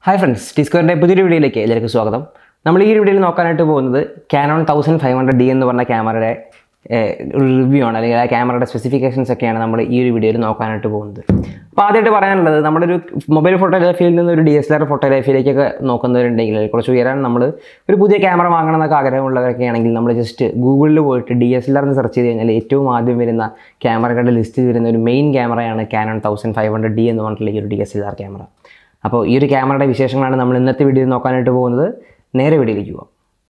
hi friends ഡിസ്കവറിൻ്റെ പുതിയൊരു വീഡിയോയിലേക്ക് എല്ലാവർക്കും സ്വാഗതം നമ്മൾ ഈ ഒരു വീഡിയോയിൽ നോക്കാനായിട്ട് പോകുന്നത് Canon thousand five hundred D എന്ന് പറഞ്ഞ ക്യാമറയുടെ റിവ്യൂ ആണ് അല്ലെങ്കിൽ ആ ക്യാമറയുടെ സ്പെസിഫിക്കേഷൻസ് ഒക്കെയാണ് നമ്മൾ ഈ ഒരു വീഡിയോയിൽ നോക്കാനായിട്ട് പോകുന്നത് അപ്പോൾ ആദ്യമായിട്ട് പറയാനുള്ളത് നമ്മളൊരു മൊബൈൽ ഫോട്ടോഗ്രാഫിയിൽ നിന്ന് ഒരു ഡി എസ് എൽ ആർ ഫോട്ടോഗ്രാഫിയിലേക്കൊക്കെ നോക്കുന്നവരുണ്ടെങ്കിൽ കുറച്ച് ഉയരാൻ നമ്മൾ ഒരു പുതിയ ക്യാമറ വാങ്ങണം എന്നൊക്കെ ആഗ്രഹമുള്ളവരൊക്കെ ആണെങ്കിൽ നമ്മൾ ജസ്റ്റ് ഗൂഗിളിൽ പോയിട്ട് ഡി എസ് എൽ ആർ എന്ന് സെർച്ച് ചെയ്ത് കഴിഞ്ഞാൽ ഏറ്റവും ആദ്യം വരുന്ന ക്യാമറകളുടെ ലിസ്റ്റ് വരുന്ന ഒരു മെയിൻ ക്യാമറയാണ് Canon thousand five hundred D എന്ന് പറഞ്ഞിട്ടുള്ള ഈ ഒരു D S L R camera അപ്പോൾ ഈ ഒരു ക്യാമറയുടെ വിശേഷങ്ങളാണ് നമ്മൾ ഇന്നത്തെ വീഡിയോയിൽ നോക്കാനായിട്ട് പോകുന്നത് നേരെ വീഡിയോയിലേക്ക് പോകാം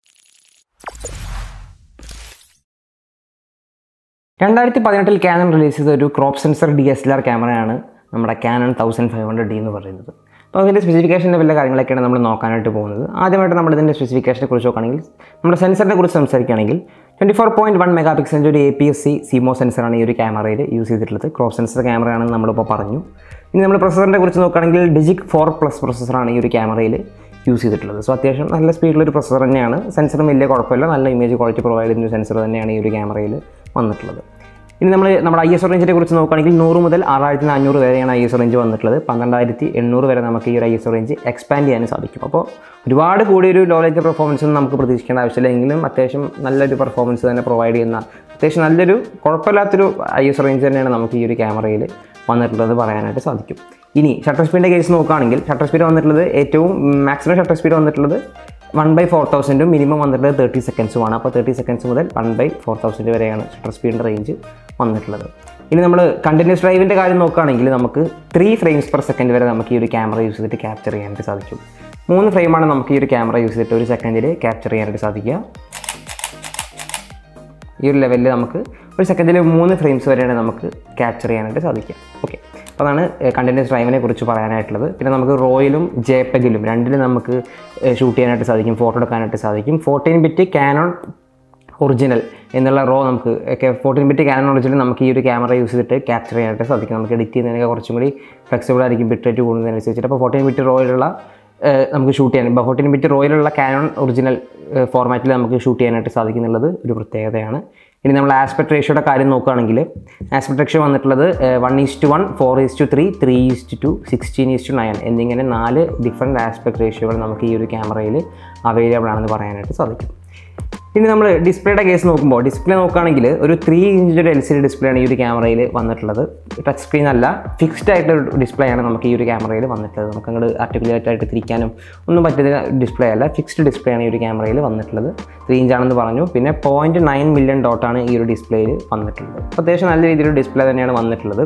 രണ്ടായിരത്തി പതിനെട്ടിൽ ക്യാനൺ റിലീസ് ചെയ്ത ഒരു crop sensor D S L R ക്യാമറയാണ് നമ്മുടെ Canon thousand five hundred D എന്ന് പറയുന്നത് അപ്പോൾ അതിൻ്റെ സ്പെസിഫിക്കേഷൻ്റെ വല്ല കാര്യങ്ങളൊക്കെയാണ് നമ്മൾ നോക്കാനായിട്ട് പോകുന്നത് ആദ്യമായിട്ട് നമ്മൾ ഇതിൻ്റെ സ്പെസിഫിക്കേഷനെ കുറിച്ച് നോക്കുകയാണെങ്കിൽ നമ്മുടെ സെൻസറിനെ കുറിച്ച് സംസാരിക്കുകയാണെങ്കിൽ twenty four point one mega പിക്സലിൻ്റെ ഒരു A P S C CMOS സെൻസറാണ് ഈ ഒരു ക്യാമറയിൽ യൂസ് ചെയ്തിട്ടുള്ളത് ക്രോപ്പ് സെൻസർ ക്യാമറയാണെന്ന് നമ്മളിപ്പോൾ പറഞ്ഞു ഇനി നമ്മൾ പ്രൊസസറിനെ കുറിച്ച് നോക്കുകയാണെങ്കിൽ ഡിജിക് ഫോർ പ്ലസ് പ്രൊസസ്സറാണ് ഈ ഒരു ക്യാമറയിൽ യൂസ് ചെയ്തിട്ടുള്ളത് സോ അത്യാവശ്യം നല്ല സ്പീഡിലൊരു പ്രൊസസ്സർ തന്നെയാണ് സെൻസറും വലിയ കുഴപ്പമില്ല നല്ല ഇമേജ് ക്വാളിറ്റി പ്രൊവൈഡ് ചെയ്യുന്ന ഒരു സെൻസർ തന്നെയാണ് ഈ ഒരു ക്യാമറയിൽ വന്നിട്ടുള്ളത് ഇനി നമ്മൾ നമ്മുടെ ഐ എസ് റേഞ്ചിനെ കുറിച്ച് നോക്കുകയാണെങ്കിൽ നൂറ് മുതൽ ആറായിരത്തി നാനൂറ് വരെയാണ് ഐ എസ് റേഞ്ച് വന്നിട്ടുള്ളത് പന്ത്രണ്ടായിരത്തി എണ്ണൂറ് വരെ നമുക്ക് ഈ ഒരു ഐ എസ് റേഞ്ച് എക്സ്പാൻഡ് ചെയ്യാൻ സാധിക്കും അപ്പോൾ ഒരുപാട് കൂടിയൊരു ലോ ലൈറ്റ് പെർഫോമൻസ് ഒന്നും നമുക്ക് പ്രതീക്ഷിക്കേണ്ട ആവശ്യമില്ല എങ്കിലും അത്യാവശ്യം നല്ലൊരു പെർഫോമൻസ് തന്നെ പ്രൊവൈഡ് ചെയ്യുന്ന അത്യാവശ്യം നല്ലൊരു കുഴപ്പമില്ലാത്തൊരു ഐ എസ് റേഞ്ച് തന്നെയാണ് നമുക്ക് ഈ ഒരു ക്യാമറയിൽ വന്നിട്ടുള്ളത് പറയാനായിട്ട് സാധിക്കും ഇനി ഷട്ടർ സ്പീഡിൻ്റെ കേസ് നോക്കുകയാണെങ്കിൽ ഷട്ടർ സ്പീഡ് വന്നിട്ടുള്ളത് ഏറ്റവും മാക്സിമം ഷട്ടർ സ്പീഡ് വന്നിട്ടുള്ളത് വൺ ബൈ ഫോർ തൗസൻഡും മിനിമം വന്നിട്ടുള്ളത് തേർട്ടി സെക്കൻഡ്സുമാണ് അപ്പോൾ തേർട്ടി സെക്കൻഡ്സ് മുതൽ വൺ ബൈ ഫോർ തൗസൻഡ് വരെയാണ് ഷട്ടർ സ്പീഡിൻ്റെ റേഞ്ച് വന്നിട്ടുള്ളത് ഇനി നമ്മൾ കണ്ടിന്യൂസ് ഡ്രൈവിൻ്റെ കാര്യം നോക്കുകയാണെങ്കിൽ നമുക്ക് ത്രീ ഫ്രെയിംസ് പെർ സെക്കൻഡ് വരെ നമുക്ക് ഈ ഒരു ക്യാമറ യൂസ് ചെയ്തിട്ട് ക്യാപ്ചർ ചെയ്യാനായിട്ട് സാധിക്കും മൂന്ന് ഫ്രെയിമാണ് നമുക്ക് ഈ ഒരു ക്യാമറ യൂസ് ചെയ്തിട്ട് ഒരു സെക്കൻഡിൽ ക്യാപ്ചർ ചെയ്യാനായിട്ട് സാധിക്കുക ഈ ഒരു ലെവലിൽ നമുക്ക് ഒരു സെക്കൻഡിൽ മൂന്ന് ഫ്രെയിംസ് വരെയാണ് നമുക്ക് ക്യാപ്ചർ ചെയ്യാനായിട്ട് സാധിക്കുക ഓക്കെ അപ്പോൾ അതാണ് കണ്ടിന്യൂസ് ഡ്രൈവിനെ കുറിച്ച് പറയാനായിട്ടുള്ളത് പിന്നെ നമുക്ക് റോയിലും ജെപെഗിലും രണ്ടിലും നമുക്ക് ഷൂട്ട് ചെയ്യാനായിട്ട് സാധിക്കും ഫോട്ടോ എടുക്കാനായിട്ട് സാധിക്കും ഫോർട്ടീൻ ബിറ്റ് കാനോൺ ഒറിജിനൽ എന്നുള്ള റോ നമുക്ക് ഫോർട്ടീൻ ബിറ്റ് ക്യാനൺ ഒറിജിനൽ നമുക്ക് ഈ ഒരു ക്യാമറ യൂസ് ചെയ്തിട്ട് ക്യാപ്ചർ ചെയ്യാനായിട്ട് സാധിക്കും നമുക്ക് എഡിറ്റ് ചെയ്യുന്നതിനൊക്കെ കുറച്ചും കൂടി ഫ്ലെക്സിബിൾ ആയിരിക്കും ബിറ്റ് റേറ്റ് കൂടുന്നതിനനുസരിച്ചിട്ട് അപ്പോൾ ഫോർട്ടീൻ ബിറ്റ് റോയിലുള്ള നമുക്ക് ഷൂട്ട് ചെയ്യാൻ ഇപ്പോൾ ഫോർട്ടീൻ ബിറ്റ് റോയിലുള്ള കാനോൺ ഒറിജിനൽ ഫോർമാറ്റിൽ നമുക്ക് ഷൂട്ട് ചെയ്യാനായിട്ട് സാധിക്കുന്നുള്ളത് ഒരു പ്രത്യേകതയാണ് ഇനി നമ്മൾ ആസ്പെക്ട് റേഷ്യോയുടെ കാര്യം നോക്കുകയാണെങ്കിൽ ആസ്പെക്ട് റേഷ്യോ വന്നിട്ടുള്ളത് one is to one four is to three three is to two sixteen is to nine എന്നിങ്ങനെ നാല് ഡിഫറെൻറ്റ് ആസ്പെക്ട് റേഷ്യോകൾ നമുക്ക് ഈ ഒരു ക്യാമറയിൽ അവൈലബിൾ ആണെന്ന് പറയാനായിട്ട് സാധിക്കും ഇനി നമ്മൾ ഡിസ്പ്ലേയുടെ കേസ് നോക്കുമ്പോൾ ഡിസ്പ്ലേ നോക്കുകയാണെങ്കിൽ ഒരു ത്രീ ഇഞ്ചിൻ്റെ ഒരു എൽ സി ഡി ഡിസ്പ്ലേ ആണ് ഈ ഒരു ക്യാമറയിൽ വന്നിട്ടുള്ളത് ടച്ച് സ്ക്രീൻ അല്ല ഫിക്സ്ഡ് ആയിട്ടൊരു ഡിസ്പ്ലേ ആണ് നമുക്ക് ഈ ഒരു ക്യാമറയിൽ വന്നിട്ടുള്ളത് നമുക്ക് അങ്ങോട്ട് ആർട്ടിക്കുലേറ്റ് ആയിട്ട് തിരിക്കാനും ഒന്നും പറ്റുന്ന ഡിസ്പ്ലേ അല്ല ഫിക്സ്ഡ് ഡിസ്പ്ലേ ആണ് ഈ ഒരു ക്യാമറയിൽ വന്നിട്ടുള്ളത് ത്രീ ഇഞ്ച് ആണെന്ന് പറഞ്ഞു പിന്നെ പോയിൻറ്റ് നയൻ മില്യൺ ഡോട്ടാണ് ഈ ഒരു ഡിസ്പ്ലേയിൽ വന്നിട്ടുള്ളത് അപ്പോൾ അത്യാവശ്യം നല്ല രീതിയിലുള്ള ഡിസ്പ്ലേ തന്നെയാണ് വന്നിട്ടുള്ളത്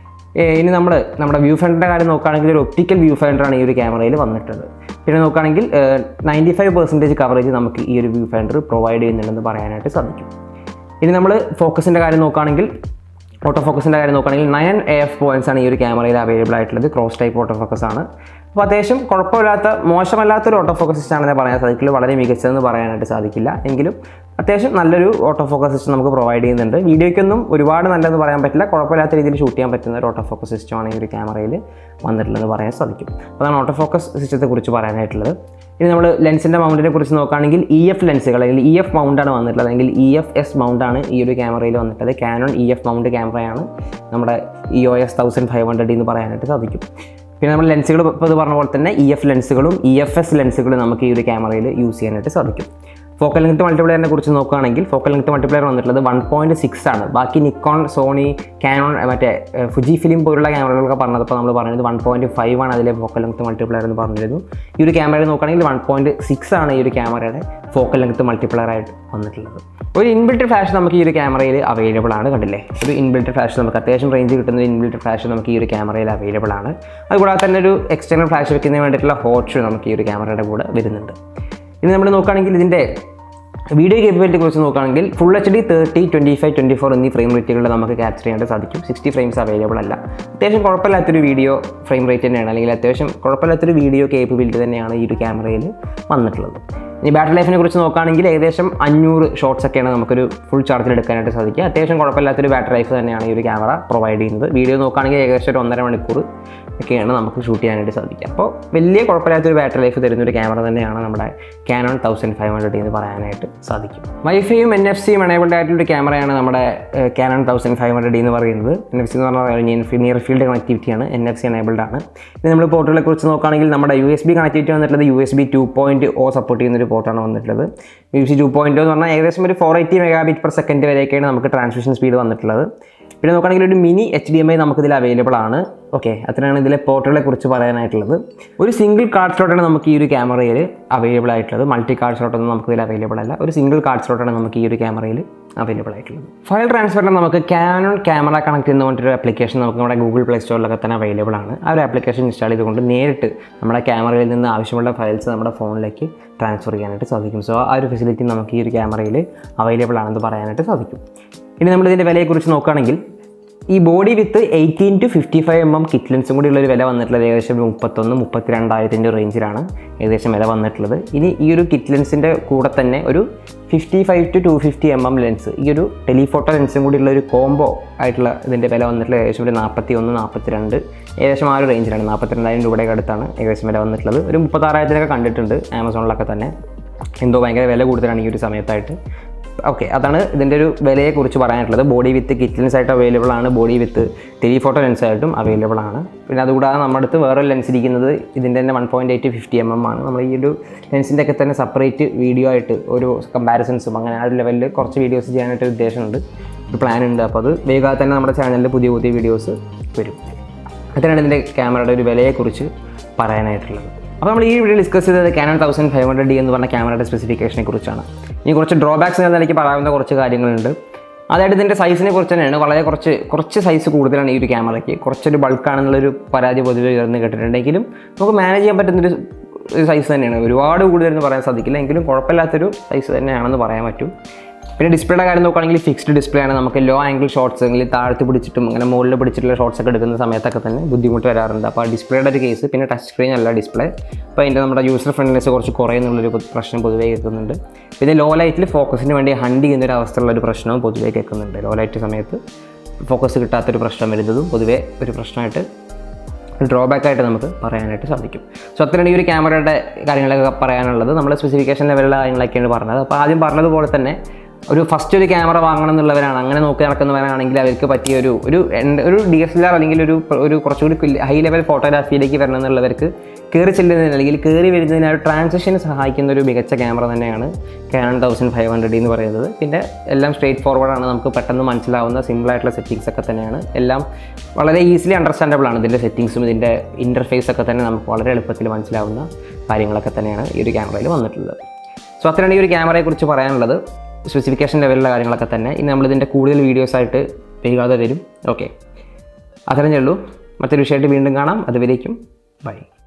ഇനി നമ്മൾ നമ്മുടെ വ്യൂ ഫൈൻഡറിൻ്റെ കാര്യം നോക്കുകയാണെങ്കിൽ ഒരു ഒപ്റ്റിക്കൽ വ്യൂ ഫൈൻഡറാണ് ഈ ഒരു ക്യാമറയിൽ വന്നിട്ടുള്ളത് പിന്നെ നോക്കുകയാണെങ്കിൽ നയൻറ്റി ഫൈവ് പെർസെൻറ്റേജ് കവറേജ് നമുക്ക് ഈ ഒരു വ്യൂ ഫൈൻഡർ പ്രൊവൈഡ് ചെയ്യുന്നുണ്ടെന്ന് പറയാനായിട്ട് സാധിക്കും ഇനി നമ്മൾ ഫോക്കസിൻ്റെ കാര്യം നോക്കുകയാണെങ്കിൽ ഓട്ടോ ഫോക്കസിൻ്റെ കാര്യം നോക്കുകയാണെങ്കിൽ നയൻ എ എഫ് പോയിൻറ്റ്സ് ആണ് ഈ ഒരു ക്യാമറയിൽ അവൈലബിൾ ആയിട്ടുള്ളത് ക്രോസ് ടൈപ്പ് ഓട്ടോ ഫോക്കസ് ആണ് അപ്പോൾ അത്യാവശ്യം കുഴപ്പമില്ലാത്ത മോശമല്ലാത്തൊരു ഓട്ടോ ഫോക്കസ് സിസ്റ്റം ആണെന്ന് പറയാൻ സാധിക്കില്ല വളരെ മികച്ചതെന്ന് പറയാനായിട്ട് സാധിക്കില്ല എങ്കിലും അത്യാവശ്യം നല്ലൊരു ഓട്ടോ ഫോക്കസ് സിസ്റ്റം നമുക്ക് പ്രൊവൈഡ് ചെയ്യുന്നുണ്ട് വീഡിയോയ്ക്കൊന്നും ഒരുപാട് നല്ലതെന്ന് പറയാൻ പറ്റില്ല കുഴപ്പമില്ലാത്ത രീതിയിൽ ഷൂട്ട് ചെയ്യാൻ പറ്റുന്ന ഒരു ഓട്ടോ ഫോക്കസ് സിസ്റ്റമാണ് ഈ ഒരു ക്യാമറയിൽ വന്നിട്ടുള്ളതെന്ന് പറയാൻ സാധിക്കും അപ്പോൾ അതാണ് ഓട്ടോ ഫോക്കസ് സിസ്റ്റത്തെ കുറിച്ച് പറയാനായിട്ടുള്ളത് ഇനി നമ്മൾ ലെൻസിൻ്റെ മൗണ്ടിനെ കുറിച്ച് നോക്കുകയാണെങ്കിൽ ഇ എഫ് ലെൻസുകൾ അല്ലെങ്കിൽ ഇ എഫ് മൗണ്ടാണ് വന്നിട്ടുള്ളത് അല്ലെങ്കിൽ ഇ എഫ് എസ് മൗണ്ടാണ് ഈ ഒരു ക്യാമറയിൽ വന്നിട്ടുള്ളത് കാനോൺ ഇ എഫ് മൗണ്ട് ക്യാമറയാണ് നമ്മുടെ E O S thousand five hundred എന്ന് പറയാനായിട്ട് സാധിക്കും പിന്നെ നമ്മൾ ലെൻസുകൾ ഇപ്പോൾ ഇത് പറഞ്ഞ പോലെ തന്നെ ഇ എഫ് ലെൻസുകളും ഇ എഫ് എസ് ലെൻസുകളും നമുക്ക് ഈ ഒരു ക്യാമറയിൽ യൂസ് ചെയ്യാനായിട്ട് സാധിക്കും ഫോക്കൽ ലെങ്ത് മൾട്ടിപ്ലെയറിനെ കുറിച്ച് നോക്കുകയാണെങ്കിൽ ഫോക്കൽ ലെങ്ത് മൾട്ടിപ്ലെയർ വന്നിട്ടുള്ളത് വൺ പോയിൻറ്റ് സിക്സ് ആണ് ബാക്കി നിക്കോൺ സോണി കാനോൺ മറ്റേ ഫുജി ഫിലിം പോലുള്ള ക്യാമറകളൊക്കെ പറഞ്ഞപ്പോൾ നമ്മൾ പറയുന്നത് വൺ പോയിൻറ്റ് ഫൈവ് ആണ് അതിലെ ഫോക്കൽ ലെങ്ത് മൾട്ടിപ്ലെയർ എന്ന് പറഞ്ഞിരുന്നു ഈ ഒരു ക്യാമറയിൽ നോക്കുകയാണെങ്കിൽ വൺ പോയിൻറ്റ് സിക്സ് ആണ് ഈ ഒരു ക്യാമറയുടെ ഫോക്കൽ ലെങ്ത് മൾട്ടിപ്ലെയർ ആയിട്ട് വന്നിട്ടുള്ളത് ഒരു ഇൻബിൽറ്റ് ഫ്ലാഷ് നമുക്ക് ഈ ഒരു ക്യാമറയിൽ അവൈലബിൾ ആണ് കണ്ടില്ലേ ഒരു ഇൻബിൽറ്റ് ഫ്ലാഷ് നമുക്ക് അത്യാവശ്യം റേഞ്ച് കിട്ടുന്ന ഒരു ഇൻബിൽറ്റ് ഫ്ലാഷ് നമുക്ക് ഈ ഒരു ക്യാമറയിൽ അവൈലബിൾ ആണ് അതുകൂടാതെ തന്നെ ഒരു എക്സ്റ്റേണൽ ഫ്ലാഷ് വെക്കുന്നതിന് വേണ്ടിയിട്ടുള്ള ഹോട്ട് ഷൂ നമുക്ക് ഈ ഒരു ക്യാമറയുടെ കൂടെ വരുന്നുണ്ട് ഇനി നമ്മൾ നോക്കുകയാണെങ്കിൽ ഇതിൻ്റെ വീഡിയോ കേപ്പബിലിറ്റി കുറിച്ച് നോക്കുകയാണെങ്കിൽ full H D thirty twenty five twenty four എന്നീ ഫ്രെയിം റേറ്റുകളിൽ നമുക്ക് ക്യാപ്ചർ ചെയ്യാനായിട്ട് സാധിക്കും സിക്സ്റ്റി ഫ്രെയിംസ് അവൈലബിൾ അല്ല അത്യാവശ്യം കുഴപ്പമില്ലാത്തൊരു വീഡിയോ ഫ്രെയിം റേറ്റ് തന്നെയാണ് അല്ലെങ്കിൽ അത്യാവശ്യം കുഴപ്പമില്ലാത്തൊരു വീഡിയോ കേപ്പബിലിറ്റി തന്നെയാണ് ഈ ഒരു ക്യാമറയിൽ വന്നിട്ടുള്ളത് ഇനി ബാറ്ററി ലൈഫിനെ കുറിച്ച് നോക്കുകയാണെങ്കിൽ ഏകദേശം അഞ്ഞൂറ് ഷോട്ട്സ് ഒക്കെയാണ് നമുക്കൊരു ഫുൾ ചാർജിൽ എടുക്കാനായിട്ട് സാധിക്കുക അത്യാവശ്യം കുഴപ്പമില്ലാത്തൊരു ബാറ്ററി ലൈഫ് തന്നെയാണ് ഈ ഒരു ക്യാമറ പ്രൊവൈഡ് ചെയ്യുന്നത് വീഡിയോ നോക്കുകയാണെങ്കിൽ ഏകദേശം ഒരു ഒന്നര മണിക്കൂർ ഒക്കെയാണ് നമുക്ക് ഷൂട്ട് ചെയ്യാനായിട്ട് സാധിക്കുക അപ്പോൾ വലിയ കുഴപ്പമില്ലാത്തൊരു ബാറ്ററി ലൈഫ് തരുന്ന ഒരു ക്യാമറ തന്നെയാണ് നമ്മുടെ കാനോൺ തൗസൻഡ് ഫൈവ് ഹൺഡ്രഡ് എന്ന് പറയാനായിട്ട് സാധിക്കും വൈഫൈയും എൻ എഫ് സിയും എനേബിൾഡ് ആയിട്ടുള്ള ക്യാമറയാണ് നമ്മുടെ കാനോൺ തൗസൻഡ് ഫൈവ് ഹൺഡ്രഡ് എന്ന് പറയുന്നത് എൻ എഫ് സി എന്ന് പറഞ്ഞാൽ നിയർ ഫീൽഡ് കണക്ടിവിറ്റിയാണ് എൻ എഫ് സി എനേബിൾഡ് ആണ് ഇനി നമ്മൾ പോർട്ടുകളെ കുറിച്ച് നോക്കുകയാണെങ്കിൽ നമ്മുടെ യു എസ് ബി കണക്ടിവിറ്റി വന്നിട്ടുള്ളത് U S B two point O support ചെയ്യുന്ന ഒരു പോർട്ടാണ് വന്നിട്ടുള്ളത് U S B two point എന്ന് പറഞ്ഞാൽ ഏകദേശം ഒരു four eighty megabit per second വരെയൊക്കെയാണ് നമുക്ക് ട്രാൻസ്മിഷൻ സ്പീഡ് വന്നിട്ടുള്ളത് പിന്നെ നോക്കുകയാണെങ്കിൽ ഒരു mini H D M I നമുക്കിതിൽ അവൈലബിൾ ആണ് ഓക്കെ അത്രയാണ് ഇതിലെ പോർട്ടുകളെ കുറിച്ച് പറയാനായിട്ടുള്ളത് ഒരു സിംഗിൾ കാർഡ് സ്ലോട്ടാണ് നമുക്ക് ഈ ഒരു ക്യാമറയിൽ അവൈലബിൾ ആയിട്ടുള്ളത് മൾട്ടി കാർഡ് സ്ലോട്ടൊന്നും നമുക്കിതിൽ അവൈലബിൾ അല്ല ഒരു സിംഗിൾ കാർഡ് സ്ലോട്ടാണ് നമുക്ക് ഈ ഒരു ക്യാമറയിൽ അവൈലബിൾ ആയിട്ടുള്ളത് ഫയൽ ട്രാൻസ്ഫറിന് നമുക്ക് ക്യാനോൺ ക്യാമറ കണക്ട് എന്ന് പറഞ്ഞിട്ടൊരു ആപ്ലിക്കേഷൻ നമുക്ക് നമ്മുടെ ഗൂഗിൾ പ്ലേ സ്റ്റോറിലൊക്കെ തന്നെ അവൈലബിൾ ആണ് ആ ഒരു ആപ്ലിക്കേഷൻ ഇൻസ്റ്റാൾ ചെയ്തുകൊണ്ട് നേരിട്ട് നമ്മുടെ ക്യാമറയിൽ നിന്ന് ആവശ്യമുള്ള ഫയൽസ് നമ്മുടെ ഫോണിലേക്ക് ട്രാൻസ്ഫർ ചെയ്യാനായിട്ട് സാധിക്കും സോ ആ ഒരു ഫെസിലിറ്റി നമുക്ക് ഈ ഒരു ക്യാമറയിൽ അവൈലബിൾ ആണെന്ന് പറയാനായിട്ട് സാധിക്കും ഇനി നമ്മളിതിൻ്റെ വിലയെക്കുറിച്ച് നോക്കുകയാണെങ്കിൽ ഈ body with eighteen to fifty five M M kit ലെൻസും കൂടി ഉള്ള ഒരു വില വന്നിട്ടുള്ളത് ഏകദേശം മുപ്പത്തൊന്ന് മുപ്പത്തി രണ്ടായിരത്തിൻ്റെ റേഞ്ചിലാണ് ഏകദേശം വില വന്നിട്ടുള്ളത് ഇനി ഈ ഒരു കിറ്റ് ലെൻസിൻ്റെ കൂടെ തന്നെ ഒരു fifty five to two fifty M M lens ഈ ഒരു ടെലിഫോട്ടോ ലെൻസും കൂടി ഉള്ള ഒരു കോംബോ ആയിട്ടുള്ള ഇതിൻ്റെ വില വന്നിട്ടുള്ളത് ഏകദേശം ഒരു നാൽപ്പത്തി ഒന്ന് നാൽപ്പത്തി രണ്ട് ഏകദേശം ആ ഒരു റേഞ്ചിലാണ് നാൽപ്പത്തിരണ്ടായിരം രൂപയുടെ അടുത്താണ് ഏകദേശം വില വന്നിട്ടുള്ളത് ഒരു മുപ്പത്താറായിരത്തിനൊക്കെ കണ്ടിട്ടുണ്ട് ആമസോണിലൊക്കെ തന്നെ എന്തോ ഭയങ്കര വില കൂടുതലാണ് ഈ ഒരു സമയത്തായിട്ട് ഓക്കെ അതാണ് ഇതിൻ്റെ ഒരു വിലയെക്കുറിച്ച് പറയാനുള്ളത് ബോഡി വിത്ത് കിറ്റ് ലെൻസ് ആയിട്ട് അവൈലബിൾ ആണ് ബോഡി വിത്ത് ടെലിഫോട്ടോ ലെൻസ് ആയിട്ടും അവൈലബിൾ ആണ് പിന്നെ അതുകൂടാതെ നമ്മുടെ അടുത്ത് വേറെ ലെൻസ് ഇരിക്കുന്നത് ഇതിൻ്റെ തന്നെ one point eight fifty M M ആണ് നമ്മൾ ഈ ഒരു ലെൻസിൻ്റെ ഒക്കെ തന്നെ സെപ്പറേറ്റ് വീഡിയോ ആയിട്ട് ഒരു കമ്പാരിസൺസും അങ്ങനെ ആ ഒരു ലെവലിൽ കുറച്ച് വീഡിയോസ് ചെയ്യാനായിട്ട് ഒരു ഉദ്ദേശമുണ്ട് ഒരു പ്ലാൻ ഉണ്ട് അപ്പോൾ അത് വേഗം തന്നെ നമ്മുടെ ചാനലിൽ പുതിയ പുതിയ വീഡിയോസ് വരും അത്രയാണ് ഇതിൻ്റെ ക്യാമറയുടെ ഒരു വിലയെക്കുറിച്ച് പറയാനായിട്ടുള്ളത് അപ്പോൾ നമ്മൾ ഈ വീഡിയോ ഡിസ്കസ് ചെയ്തത് Canon thousand five hundred D എന്ന് പറഞ്ഞ ക്യാമറയുടെ സ്പെസിഫിക്കേഷനെ കുറിച്ചാണ് ഇനി കുറച്ച് ഡ്രോബാക്സ് എന്ന നിലയ്ക്ക് പറയാവുന്ന കുറച്ച് കാര്യങ്ങളുണ്ട് അതായത് ഇതിൻ്റെ സൈസിനെ കുറിച്ച് തന്നെയാണ് വളരെ കുറച്ച് കുറച്ച് സൈസ് കൂടുതലാണ് ഈ ഒരു ക്യാമറയ്ക്ക് കുറച്ചൊരു ബൾക്കാണെന്നുള്ളൊരു പരാതി പൊതുവെ ഉയർന്ന് കേട്ടിട്ടുണ്ടെങ്കിലും നമുക്ക് മാനേജ് ചെയ്യാൻ പറ്റുന്നൊരു ഒരു സൈസ് തന്നെയാണ് ഒരുപാട് കൂടുതലെന്ന് പറയാൻ സാധിക്കില്ല എങ്കിലും കുഴപ്പമില്ലാത്തൊരു സൈസ് തന്നെയാണെന്ന് പറയാൻ പറ്റും പിന്നെ ഡിസ്പ്ലേയുടെ കാര്യം നോക്കുകയാണെങ്കിൽ ഫിക്സ്ഡ് ഡിസ്പ്ലേ ആണ് നമുക്ക് ലോ ആംഗിൾ ഷോട്ട്സ് അല്ലെങ്കിൽ താഴ്ത്തി പിടിച്ചിട്ടും അങ്ങനെ മുകളിൽ പിടിച്ചിട്ടുള്ള ഷോട്ട്സ് ഒക്കെ എടുക്കുന്ന സമയത്തൊക്കെ തന്നെ ബുദ്ധിമുട്ട് വരാറുണ്ട് അപ്പോൾ ആ ഡിസ്പ്ലേയുടെ ഒരു കേസ് പിന്നെ ടച്ച് സ്ക്രീൻ അല്ല ഡിസ്പ്ലേ അപ്പോൾ അതിൻ്റെ നമ്മുടെ യൂസർ ഫ്രണ്ട്നെസ് കുറച്ച് കുറയുന്നുള്ളൊരു പ്രശ്നം പൊതുവേ കേൾക്കുന്നുണ്ട് പിന്നെ ലോ ലൈറ്റിൽ ഫോക്കസിന് വേണ്ടി ഹണ്ട് ചെയ്യുന്ന ഒരു അവസ്ഥയുള്ള ഒരു പ്രശ്നവും പൊതുവേ കേൾക്കുന്നുണ്ട് ലോ ലൈറ്റ് സമയത്ത് ഫോക്കസ് കിട്ടാത്തൊരു പ്രശ്നം വരുന്നതും പൊതുവേ ഒരു പ്രശ്നമായിട്ട് ഡ്രോബാക്ക് ആയിട്ട് നമുക്ക് പറയാനായിട്ട് സാധിക്കും സോ അത്രയാണ് ഈ ഒരു ക്യാമറയുടെ കാര്യങ്ങളൊക്കെ പറയാനുള്ളത് നമ്മൾ സ്പെസിഫിക്കേഷൻ ലെവലിലുള്ള കാര്യങ്ങളൊക്കെയാണ് പറഞ്ഞത് അപ്പോൾ ആദ്യം പറഞ്ഞതുപോലെ തന്നെ ഒരു ഫസ്റ്റ് ഒരു ക്യാമറ വാങ്ങണം എന്നുള്ളവരാണ് അങ്ങനെ നോക്കി നടക്കുന്നവരാണെങ്കിൽ അവർക്ക് പറ്റിയ ഒരു ഒരു end- ഒരു ഡി എസ് എൽ ആർ അല്ലെങ്കിൽ ഒരു ഒരു കുറച്ചുകൂടി ഹൈ ലെവൽ ഫോട്ടോഗ്രാഫിയിലേക്ക് വരണം എന്നുള്ളവർക്ക് കയറി ചെല്ലുന്നതിന് അല്ലെങ്കിൽ കയറി വരുന്നതിന് ആ ഒരു ട്രാൻസിഷന് സഹായിക്കുന്ന ഒരു മികച്ച ക്യാമറ തന്നെയാണ് കാനൺ തൗസൻഡ് ഫൈവ് ഹൺഡ്രഡ് എന്ന് പറയുന്നത് പിന്നെ എല്ലാം സ്ട്രേറ്റ് ഫോർവേഡ് ആണ് നമുക്ക് പെട്ടെന്ന് മനസ്സിലാവുന്ന സിമ്പിൾ ആയിട്ടുള്ള സെറ്റിങ്സ് ഒക്കെ തന്നെയാണ് എല്ലാം വളരെ ഈസിലി അണ്ടർസ്റ്റാൻഡബിൾ ആണ് ഇതിൻ്റെ സെറ്റിങ്സും ഇതിൻ്റെ ഇൻ്റർഫേസ് ഒക്കെ തന്നെ നമുക്ക് വളരെ എളുപ്പത്തിൽ മനസ്സിലാവുന്ന കാര്യങ്ങളൊക്കെ തന്നെയാണ് ഈ ഒരു ക്യാമറയിൽ വന്നിട്ടുള്ളത് സോ അത്രയാണ് ഈ ഒരു ക്യാമറയെക്കുറിച്ച് പറയാനുള്ളത് സ്പെസിഫിക്കേഷൻ ലെവലിലുള്ള കാര്യങ്ങളൊക്കെ തന്നെ ഇനി നമ്മളിതിൻ്റെ കൂടുതൽ വീഡിയോസ് ആയിട്ട് വൈകാതെ വരും ഓക്കെ അത്രയേ ഉള്ളൂ മറ്റൊരു വിഷയമായിട്ട് വീണ്ടും കാണാം അതുവരേക്കും ബൈ